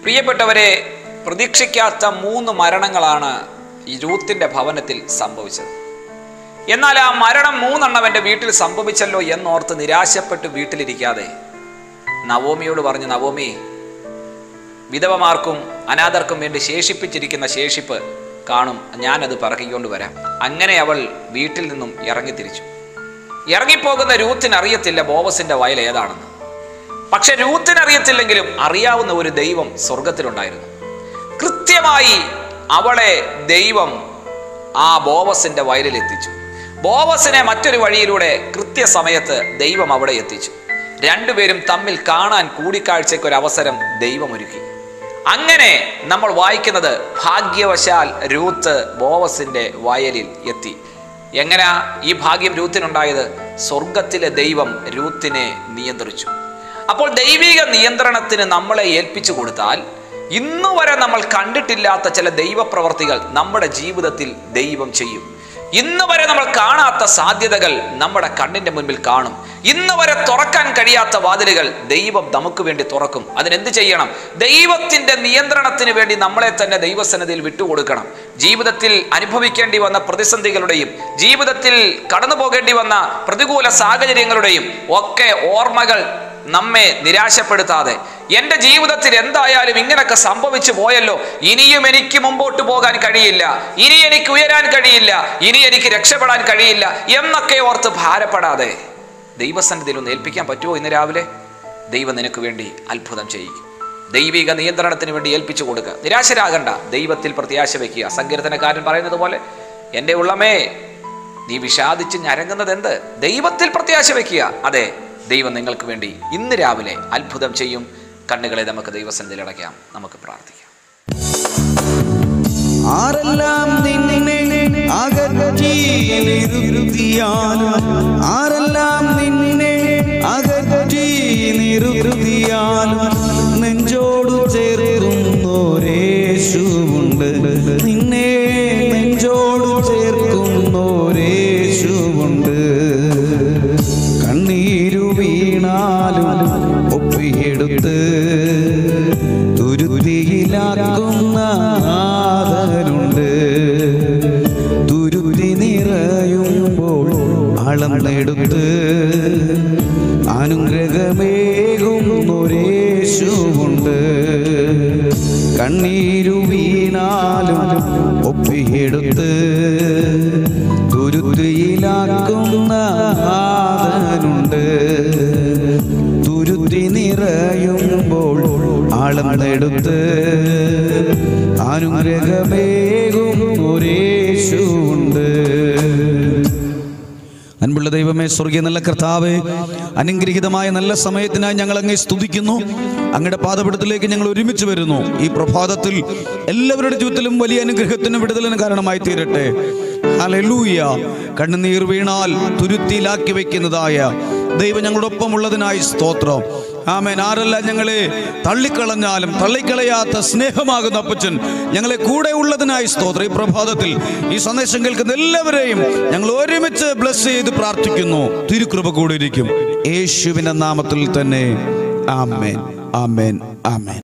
പ്രിയപ്പെട്ടവരെ പ്രതീക്ഷിക്കാത്ത മൂന്ന് മരണങ്ങളാണ് ഈ രൂത്തിന്റെ ഭവനത്തിൽ സംഭവിച്ചത് എന്നാൽ ആ മരണം മൂന്നെണ്ണം എൻ്റെ വീട്ടിൽ സംഭവിച്ചല്ലോ എന്നോർത്ത് നിരാശപ്പെട്ട് വീട്ടിലിരിക്കാതെ നവോമിയോട് പറഞ്ഞു നവോമി വിധവമാർക്കും അനാഥർക്കും വേണ്ടി ശേഷിപ്പിച്ചിരിക്കുന്ന ശേഷിപ്പ് കാണും ഞാനത് പറക്കിക്കൊണ്ട് വരാം അങ്ങനെ അവൾ വീട്ടിൽ നിന്നും ഇറങ്ങിത്തിരിച്ചു ഇറങ്ങിപ്പോകുന്ന രൂത്തിന് അറിയത്തില്ല ബോവസിന്റെ വയൽ ഏതാണെന്ന് പക്ഷെ രൂത്തിന് അറിയത്തില്ലെങ്കിലും അറിയാവുന്ന ഒരു ദൈവം സ്വർഗത്തിലുണ്ടായിരുന്നു കൃത്യമായി അവളെ ദൈവം ആ ബോവസിന്റെ വയലിൽ എത്തിച്ചു ബോവസിനെ മറ്റൊരു വഴിയിലൂടെ കൃത്യസമയത്ത് ദൈവം അവിടെ എത്തിച്ചു രണ്ടുപേരും തമ്മിൽ കാണാൻ കൂടിക്കാഴ്ചയ്ക്ക് ഒരു അവസരം ദൈവമൊരുക്കി അങ്ങനെ നമ്മൾ വായിക്കുന്നത് ഭാഗ്യവശാൽ രൂത്ത് ബോവസിന്റെ വയലിൽ എത്തി എങ്ങനെയാ ഈ ഭാഗ്യം രൂത്തിനുണ്ടായത് സ്വർഗത്തിലെ ദൈവം രൂത്തിനെ നിയന്ത്രിച്ചു അപ്പോൾ ദൈവിക നിയന്ത്രണത്തിന് നമ്മളെ ഏൽപ്പിച്ചു കൊടുത്താൽ ഇന്നു വരെ നമ്മൾ കണ്ടിട്ടില്ലാത്ത ചില ദൈവപ്രവർത്തികൾ നമ്മുടെ ജീവിതത്തിൽ ദൈവം ചെയ്യും ഇന്ന് വരെ നമ്മൾ കാണാത്ത സാധ്യതകൾ നമ്മുടെ കണ്ണിന്റെ മുൻപിൽ കാണും ഇന്ന് വരെ തുറക്കാൻ കഴിയാത്ത വാതിലുകൾ ദൈവം നമുക്ക് വേണ്ടി തുറക്കും അതിനെന്ത് ചെയ്യണം ദൈവത്തിന്റെ നിയന്ത്രണത്തിന് വേണ്ടി നമ്മളെ തന്നെ ദൈവസന്നിധിയിൽ വിട്ടുകൊടുക്കണം ജീവിതത്തിൽ അനുഭവിക്കേണ്ടി വന്ന പ്രതിസന്ധികളുടെയും ജീവിതത്തിൽ കടന്നു പോകേണ്ടി വന്ന പ്രതികൂല സാഹചര്യങ്ങളുടെയും ഒക്കെ ഓർമ്മകൾ നമ്മെ നിരാശപ്പെടുത്താതെ എൻ്റെ ജീവിതത്തിൽ എന്തായാലും ഇങ്ങനൊക്കെ സംഭവിച്ചു പോയല്ലോ ഇനിയും എനിക്ക് മുമ്പോട്ട് പോകാൻ കഴിയില്ല ഇനി എനിക്ക് ഉയരാൻ കഴിയില്ല ഇനി എനിക്ക് രക്ഷപ്പെടാൻ കഴിയില്ല എന്നൊക്കെ ഓർത്ത് ഭാരപ്പെടാതെ ദൈവസന്നിധിയിൽ ഒന്ന് ഏൽപ്പിക്കാൻ പറ്റുമോ ഇന്ന് രാവിലെ ദൈവം നിനക്ക് വേണ്ടി അത്ഭുതം ചെയ്യിക്കും ദൈവിക നിയന്ത്രണത്തിന് വേണ്ടി ഏൽപ്പിച്ചു കൊടുക്കുക നിരാശരാകണ്ട ദൈവത്തിൽ പ്രത്യാശ വയ്ക്കുക സങ്കീർത്തനക്കാരൻ പറയുന്നത് പോലെ എൻ്റെ ഉള്ളമേ നീ വിഷാദിച്ച് ഞരങ്ങുന്നത് എന്ത് ദൈവത്തിൽ പ്രത്യാശ വയ്ക്കുക അതെ ദൈവം നിങ്ങൾക്ക് വേണ്ടി ഇന്ന് രാവിലെ അത്ഭുതം ചെയ്യും കണ്ണുകളെ നമുക്ക് ദൈവസന്നിധിയിൽ അടയ്ക്കാം നമുക്ക് പ്രാർത്ഥിക്കാം ആരെല്ലാം നിന്നെ അകറ്റി നിർത്തിയാലും ആരെല്ലാം നിന്നെ അകറ്റി നിർത്തിയാലും നെഞ്ചോട് ചേർക്കുന്നോരേശുവുണ്ട് നിന്നെ നെഞ്ചോട് ചേർക്കുന്നോരേശുവുണ്ട് കണ്ണീരു വീണാലും ഒപ്പിയെടുത്ത് തുരുത്തിയിലാക്കുന്ന നാഥനുണ്ട് തുരുത്തി നിറയുമ്പോൾ അളന്നെടുത്ത് അനുഗ്രഹമേകുന്നൊരേശുവുണ്ട് കണ്ണീരു വീണാലും ഒപ്പിയെടുത്ത് തുരുത്തിയിലാക്കുന്ന നാഥനുണ്ട് തുരുത്തി നിറയുമ്പോൾ അളന്നെടുത്ത് അനുഗ്രഹമേകും ഒരേശുണ്ട് അൻപുള്ള ദൈവമേ സ്വർഗീയ നല്ല കർത്താവേ അനുഗ്രഹീതമായ നല്ല സമയത്തിനായി ഞങ്ങൾ അങ്ങേ സ്തുതിക്കുന്നു അങ്ങയുടെ പാദപീഠത്തിലേക്ക് ഞങ്ങൾ ഒരുമിച്ച് വരുന്നു ഈ പ്രഭാതത്തിൽ എല്ലാവരുടെ ജീവിതത്തിലും വലിയ അനുഗ്രഹത്തിനും വിടുതലിനും കാരണമായി തീരട്ടെ ഹല്ലേലൂയ കണ്ണുനീർ വീണാൽ തുരുത്തിയിലാക്കി വെക്കുന്നതായ ദൈവം ഞങ്ങളോടൊപ്പം ഉള്ളതിനായി സ്തോത്രം ആമേൻ ആരെല്ലാം ഞങ്ങളെ തള്ളിക്കളഞ്ഞാലും തള്ളിക്കളയാത്ത സ്നേഹമാകുന്ന അപ്പച്ചൻ ഞങ്ങളെ കൂടെ ഉള്ളതിനായി സ്തോത്രം ഈ പ്രഭാതത്തിൽ ഈ സന്ദേശം കേൾക്കുന്ന എല്ലാവരെയും ഞങ്ങൾ ഒരുമിച്ച് ബ്ലസ് ചെയ്ത് പ്രാർത്ഥിക്കുന്നു തിരുകൃപ കൂടെ ഇരിക്കും യേശുവിന്റെ നാമത്തിൽ തന്നെ ആമേൻ ആമേൻ ആമേൻ